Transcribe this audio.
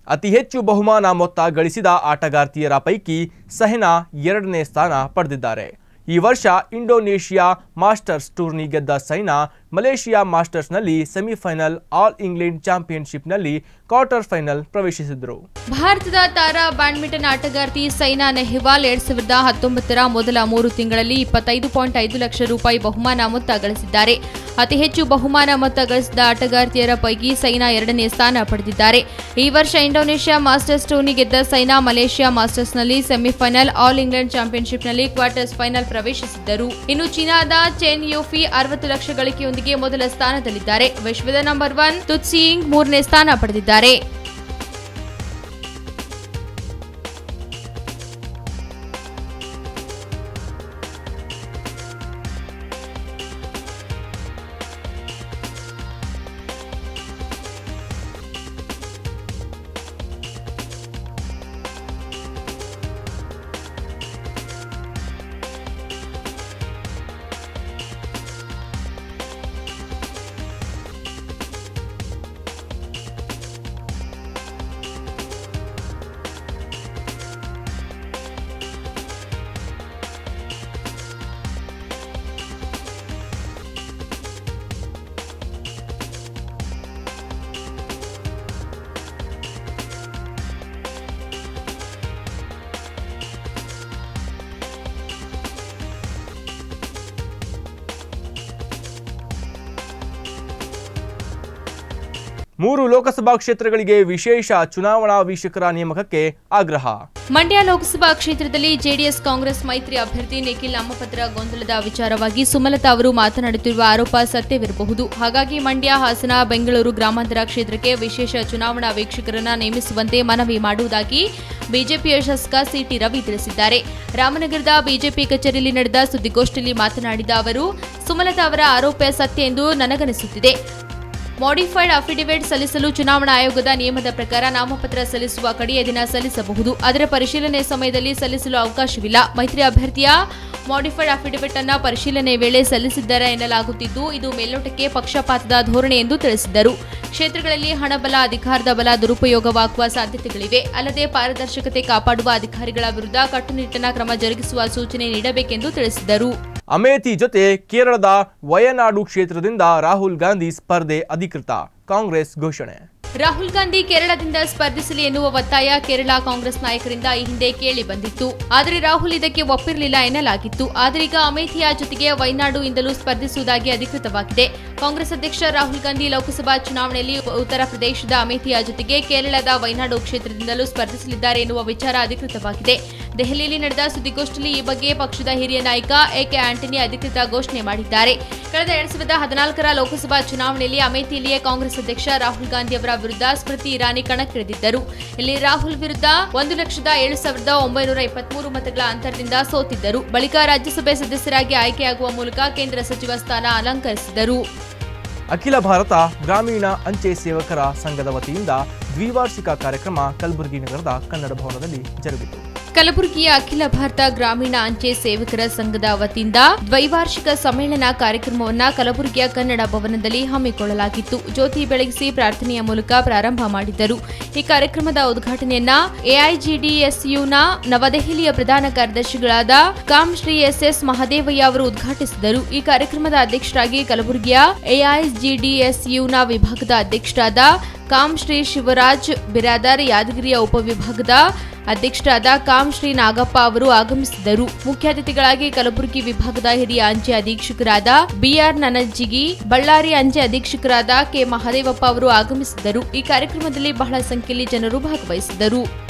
ಅತಿ ಹೆಚ್ಚು ಬಹುಮಾನ ಮೊತ್ತ ಗಳಿಸಿದ ಆಟಗಾರ್ತಿಯರ ಪೈಕಿ ಸಹನಾ ಎರಡನೇ ಸ್ಥಾನ ಪಡೆದಿದ್ದಾರೆ ಈ ವರ್ಷ ಇಂಡೋನೇಷಿಯಾ ಮಾಸ್ಟರ್ಸ್ ಟೂರ್ನಿ ಗೆದ್ದ ಸೈನಾ ಮಲೇಷಿಯಾ ಮಾಸ್ಟರ್ಸ್ನಲ್ಲಿ ಸೆಮಿಫೈನಲ್ ಆಲ್ ಇಂಗ್ಲೆಂಡ್ ಚಾಂಪಿಯನ್ಶಿಪ್ನಲ್ಲಿ ಕ್ವಾರ್ಟರ್ ಫೈನಲ್ ಪ್ರವೇಶಿಸಿದರು ಭಾರತದ ತಾರಾ ಬ್ಯಾಡ್ಮಿಂಟನ್ ಆಟಗಾರ್ತಿ ಸೈನಾ ನೆಹ್ವಾಲ್ ಎರಡ್ ಸಾವಿರದ ಹತ್ತೊಂಬತ್ತರ ಮೊದಲ ಮೂರು ತಿಂಗಳಲ್ಲಿ ಇಪ್ಪತ್ತೈದು ಪಾಯಿಂಟ್ ಐದು ಲಕ್ಷ ರೂಪಾಯಿ ಬಹುಮಾನ ಮೊತ್ತ ಗಳಿಸಿದ್ದಾರೆ ಅತಿ ಹೆಚ್ಚು ಬಹುಮಾನ ಮೊತ್ತ ಗಳಿಸಿದ ಆಟಗಾರ್ತಿಯರ ಪೈಕಿ ಸೈನಾ ಎರಡನೇ ಸ್ಥಾನ ಪಡೆದಿದ್ದಾರೆ ಈ ವರ್ಷ ಇಂಡೋನೇಷ್ಯಾ ಮಾಸ್ಟರ್ಸ್ ಟೂರ್ನಿ ಗೆದ್ದ ಸೈನಾ ಮಲೇಷ್ಯಾ ಮಾಸ್ಟರ್ಸ್ನಲ್ಲಿ ಸೆಮಿಫೈನಲ್ ಆಲ್ ಇಂಗ್ಲೆಂಡ್ ಚಾಂಪಿಯನ್ಶಿಪ್ನಲ್ಲಿ ಕ್ವಾರ್ಟರ್ಸ್ ಫೈನಲ್ ಪ್ರವೇಶಿಸಿದ್ದರು ಇನ್ನು ಚೀನಾದ ಚೆನ್ ಯೋಫಿ ಅರವತ್ತು ಲಕ್ಷ ಗಳಿಕೆಯೊಂದಿಗೆ ಮೊದಲ ಸ್ಥಾನದಲ್ಲಿದ್ದಾರೆ ವಿಶ್ವದ ನಂಬರ್ ಒನ್ ತುತ್ಸಿಯಿಂಗ್ ಮೂರನೇ ಸ್ಥಾನ ಪಡೆದಿದ್ದಾರೆ ಮೂರು ಲೋಕಸಭಾ ಕ್ಷೇತ್ರಗಳಿಗೆ ವಿಶೇಷ ಚುನಾವಣಾ ವೀಕ್ಷಕರ ನೇಮಕಕ್ಕೆ ಆಗ್ರಹ ಮಂಡ್ಯ ಲೋಕಸಭಾ ಕ್ಷೇತ್ರದಲ್ಲಿ ಜೆಡಿಎಸ್ ಕಾಂಗ್ರೆಸ್ ಮೈತ್ರಿ ಅಭ್ಯರ್ಥಿ ನಿಖಿಲ್ ನಾಮಪತ್ರ ಗೊಂದಲದ ವಿಚಾರವಾಗಿ ಸುಮಲತಾ ಅವರು ಮಾತನಾಡುತ್ತಿರುವ ಆರೋಪ ಸತ್ಯವಿರಬಹುದು ಹಾಗಾಗಿ ಮಂಡ್ಯ ಹಾಸನ ಬೆಂಗಳೂರು ಗ್ರಾಮಾಂತರ ಕ್ಷೇತ್ರಕ್ಕೆ ವಿಶೇಷ ಚುನಾವಣಾ ವೀಕ್ಷಕರನ್ನ ನೇಮಿಸುವಂತೆ ಮನವಿ ಮಾಡುವುದಾಗಿ ಬಿಜೆಪಿಯ ಶಾಸಕ ಸಿಟಿ ರವಿ ತಿಳಿಸಿದ್ದಾರೆ ರಾಮನಗರದ ಬಿಜೆಪಿ ಕಚೇರಿಯಲ್ಲಿ ನಡೆದ ಸುದ್ದಿಗೋಷ್ಠಿಯಲ್ಲಿ ಮಾತನಾಡಿದ ಅವರು ಸುಮಲತಾ ಅವರ ಆರೋಪ ಸತ್ಯ ಎಂದು ನನಗನಿಸುತ್ತಿದೆ ಮಾಡಿಫೈಡ್ ಅಫಿಡವಿಟ್ ಸಲ್ಲಿಸಲು ಚುನಾವಣಾ ಆಯೋಗದ ನಿಯಮದ ಪ್ರಕಾರ ನಾಮಪತ್ರ ಸಲ್ಲಿಸುವ ಕಡೆಯ ದಿನ ಸಲ್ಲಿಸಬಹುದು ಅದರ ಪರಿಶೀಲನೆ ಸಮಯದಲ್ಲಿ ಸಲ್ಲಿಸಲು ಅವಕಾಶವಿಲ್ಲ ಮೈತ್ರಿ ಅಭ್ಯರ್ಥಿಯ ಮಾಡಿಫೈಡ್ ಅಫಿಡವಿಟ್ ಅನ್ನ ಪರಿಶೀಲನೆ ವೇಳೆ ಸಲ್ಲಿಸಿದ್ದಾರೆ ಎನ್ನಲಾಗುತ್ತಿದ್ದು ಇದು ಮೇಲ್ನೋಟಕ್ಕೆ ಪಕ್ಷಪಾತದ ಧೋರಣೆ ಎಂದು ತಿಳಿಸಿದರು ಕ್ಷೇತ್ರಗಳಲ್ಲಿ ಹಣಬಲ ಅಧಿಕಾರದ ಬಲ ದುರುಪಯೋಗವಾಗುವ ಸಾಧ್ಯತೆಗಳಿವೆ ಅಲ್ಲದೆ ಪಾರದರ್ಶಕತೆ ಕಾಪಾಡುವ ಅಧಿಕಾರಿಗಳ ವಿರುದ್ಧ ಕಟ್ಟುನಿಟ್ಟಿನ ಕ್ರಮ ಜರುಗಿಸುವ ಸೂಚನೆ ನೀಡಬೇಕೆಂದು ತಿಳಿಸಿದರು ಅಮೇಥಿ ಜೊತೆ ಕೇರಳದ ವಯನಾಡು ಕ್ಷೇತ್ರದಿಂದ ರಾಹುಲ್ ಗಾಂಧಿ ಸ್ಪರ್ಧೆ ಅಧಿಕೃತ ಕಾಂಗ್ರೆಸ್ ಘೋಷಣೆ ರಾಹುಲ್ ಗಾಂಧಿ ಕೇರಳದಿಂದ ಸ್ಪರ್ಧಿಸಲಿ ಎನ್ನುವ ಒತ್ತಾಯ ಕೇರಳ ಕಾಂಗ್ರೆಸ್ ನಾಯಕರಿಂದ ಈ ಹಿಂದೆ ಕೇಳಿ ಬಂದಿತ್ತು ಆದರೆ ರಾಹುಲ್ ಇದಕ್ಕೆ ಒಪ್ಪಿರಲಿಲ್ಲ ಎನ್ನಲಾಗಿತ್ತು ಆದರೆ ಈಗ ಅಮೇಥಿಯ ಜೊತೆಗೆ ವೈನಾಡು ಇಂದಲೂ ಸ್ಪರ್ಧಿಸುವುದಾಗಿ ಅಧಿಕೃತವಾಗಿದೆ ಕಾಂಗ್ರೆಸ್ ಅಧ್ಯಕ್ಷ ರಾಹುಲ್ ಗಾಂಧಿ ಲೋಕಸಭಾ ಚುನಾವಣೆಯಲ್ಲಿ ಉತ್ತರ ಪ್ರದೇಶದ ಅಮೇಥಿಯ ಜೊತೆಗೆ ಕೇರಳದ ವೈನಾಡು ಕ್ಷೇತ್ರದಿಂದಲೂ ಸ್ಪರ್ಧಿಸಲಿದ್ದಾರೆ ಎನ್ನುವ ವಿಚಾರ ಅಧಿಕೃತವಾಗಿದೆ ದೆಹಲಿಯಲ್ಲಿ ನಡೆದ ಸುದ್ದಿಗೋಷ್ಠಿಯಲ್ಲಿ ಈ ಬಗ್ಗೆ ಪಕ್ಷದ ಹಿರಿಯ ನಾಯಕ ಎಕೆ ಆಂಟನಿ ಅಧಿಕೃತ ಘೋಷಣೆ ಮಾಡಿದ್ದಾರೆ ಕಳೆದ ಎರಡ್ ಸಾವಿರದ ಹದಿನಾಲ್ಕರ ಲೋಕಸಭಾ ಚುನಾವಣೆಯಲ್ಲಿ ಅಮೇಥಿಯಲ್ಲಿಯೇ ಕಾಂಗ್ರೆಸ್ ಅಧ್ಯಕ್ಷ ರಾಹುಲ್ ಗಾಂಧಿ ಅವರ ವಿರುದ್ಧ ಸ್ಮೃತಿ ಇರಾನಿ ಕಣಕ್ಕಿಳಿದಿದ್ದರು ಇಲ್ಲಿ ರಾಹುಲ್ ವಿರುದ್ಧ ಒಂದು ಲಕ್ಷದ ಏಳು ಸಾವಿರದ ಒಂಬೈನೂರ ಇಪ್ಪತ್ಮೂರು ಮತಗಳ ಅಂತರದಿಂದ ಸೋತಿದ್ದರು ಬಳಿಕ ರಾಜ್ಯಸಭೆ ಸದಸ್ಯರಾಗಿ ಆಯ್ಕೆಯಾಗುವ ಮೂಲಕ ಕೇಂದ್ರ ಸಚಿವ ಸ್ಥಾನ ಅಲಂಕರಿಸಿದರು ಅಖಿಲ ಭಾರತ ಗ್ರಾಮೀಣ ಅಂಚೆ ಸೇವಕರ ಸಂಘದ ವತಿಯಿಂದ ದ್ವಿವಾರ್ಷಿಕ ಕಾರ್ಯಕ್ರಮ ಕಲಬುರಗಿ ನಗರದ ಕನ್ನಡ ಭವನದಲ್ಲಿ ಜರುಗಿತು ಕಲಬುರಗಿಯ ಅಖಿಲ ಭಾರತ ಗ್ರಾಮೀಣ ಅಂಚೆ ಸೇವಕರ ಸಂಘದ ವತಿಯಿಂದ ದ್ವೈವಾರ್ಷಿಕ ಸಮ್ಮೇಳನ ಕಾರ್ಯಕ್ರಮವನ್ನ ಕಲಬುರಗಿಯ ಕನ್ನಡ ಭವನದಲ್ಲಿ ಹಮ್ಮಿಕೊಳ್ಳಲಾಗಿತ್ತು ಜ್ಯೋತಿ ಬೆಳಗಿಸಿ ಪ್ರಾರ್ಥನೆಯ ಮೂಲಕ ಪ್ರಾರಂಭ ಮಾಡಿದ್ದರು ಈ ಕಾರ್ಯಕ್ರಮದ ಉದ್ಘಾಟನೆಯನ್ನ ಎಐಜಿಡಿಎಸ್ಯುನ ನವದೆಹಲಿಯ ಪ್ರಧಾನ ಕಾರ್ಯದರ್ಶಿಗಳಾದ com Shri S S Mahadevaiah ಅವರು ಉದ್ಘಾಟಿಸಿದರು ಈ ಕಾರ್ಯಕ್ರಮದ ಅಧ್ಯಕ್ಷರಾಗಿ ಕಲಬುರಗಿಯ ಎಐಜಿಡಿಎಸ್ಯುನ ವಿಭಾಗದ ಅಧ್ಯಕ್ಷರಾದ ಕಾಮ್ ಶ್ರೀ ಶಿವರಾಜ್ ಬಿರಾದರ್ ಯಾದಗಿರಿಯ ಉಪವಿಭಾಗದ ಅಧ್ಯಕ್ಷರಾದ ಕಾಮ್ ಶ್ರೀ ನಾಗಪ್ಪ ಅವರು ಆಗಮಿಸಿದರು ಮುಖ್ಯ ಅತಿಥಿಗಳಾಗಿ ಕಲಬುರಗಿ ವಿಭಾಗದ ಹಿರಿಯ ಅಂಚೆ ಅಧೀಕ್ಷಕರಾದ ಬಿಆರ್ ನನಜ್ಜಿಗಿ ಬಳ್ಳಾರಿ ಅಂಚೆ ಅಧೀಕ್ಷಕರಾದ ಕೆ ಮಹದೇವಪ್ಪ ಅವರು ಆಗಮಿಸಿದರು ಈ ಕಾರ್ಯಕ್ರಮದಲ್ಲಿ ಬಹಳ ಸಂಖ್ಯೆಯಲ್ಲಿ ಜನರು ಭಾಗವಹಿಸಿದರು